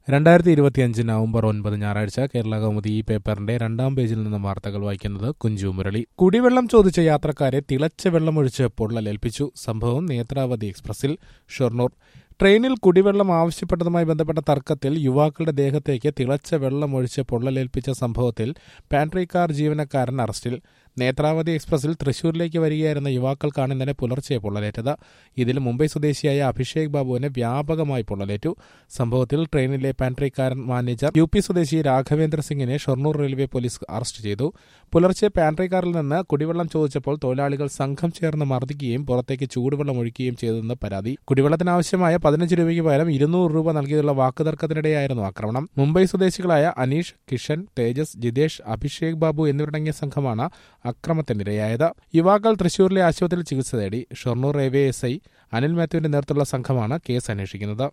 രണ്ടായിരത്തി ഇരുപത്തിയഞ്ച് നവംബർ ഒൻപത് ഞായറാഴ്ച കേരള കൗമുദി ഈ പേപ്പറിന്റെ രണ്ടാം പേജിൽ നിന്ന് വാർത്തകൾ വായിക്കുന്നത് കുഞ്ചു മുരളി കുടിവെള്ളം ചോദിച്ച യാത്രക്കാരെ തിളച്ച വെള്ളമൊഴിച്ച് പൊള്ളലേൽപ്പിച്ചു സംഭവം നേത്രാവതി എക്സ്പ്രസിൽ ഷൊർണൂർ ട്രെയിനിൽ കുടിവെള്ളം ആവശ്യപ്പെട്ടതുമായി ബന്ധപ്പെട്ട തർക്കത്തിൽ യുവാക്കളുടെ ദേഹത്തേക്ക് തിളച്ച വെള്ളമൊഴിച്ച് പൊള്ളലേൽപ്പിച്ച സംഭവത്തിൽ പാൻട്രി കാർ ജീവനക്കാരൻ അറസ്റ്റിൽ നേത്രാവതി എക്സ്പ്രസിൽ തൃശൂരിലേക്ക് വരികയായിരുന്ന യുവാക്കൾക്കാണ് ഇന്നലെ പുലർച്ചെ പൊള്ളലേറ്റത് ഇതിൽ മുംബൈ സ്വദേശിയായ അഭിഷേക് ബാബുവിന് വ്യാപകമായി പൊള്ളലേറ്റു സംഭവത്തിൽ ട്രെയിനിലെ പാൻട്രിക്കാരൻ മാനേജർ യു പി സ്വദേശി രാഘവേന്ദ്ര സിംഗിനെ ഷൊർണൂർ റെയിൽവേ പോലീസ് അറസ്റ്റ് ചെയ്തു പുലർച്ചെ പാൻട്രി കാറിൽ നിന്ന് കുടിവെള്ളം ചോദിച്ചപ്പോൾ തൊഴിലാളികൾ സംഘം ചേർന്ന് മർദ്ദിക്കുകയും പുറത്തേക്ക് ചൂടുവെള്ളം ഒഴിക്കുകയും ചെയ്തെന്ന് പരാതി കുടിവെള്ളത്തിനാവശ്യമായ പതിനഞ്ച് രൂപയ്ക്ക് പകരം ഇരുന്നൂറ് രൂപ നൽകിയതുള്ള വാക്കുതർക്കത്തിനിടെയായിരുന്നു ആക്രമണം മുംബൈ സ്വദേശികളായ അനീഷ് കിഷൻ തേജസ് ജിതേഷ് അഭിഷേക് ബാബു എന്നിവരടങ്ങിയ സംഘമാണ് അക്രമത്തിനിരയായത് യുവാക്കൾ തൃശൂരിലെ ആശുപത്രിയിൽ ചികിത്സ തേടി Shoranur railway S I Anil മാത്യുവിന്റെ നേതൃത്വത്തിലുള്ള സംഘമാണ് കേസ് അന്വേഷിക്കുന്നത്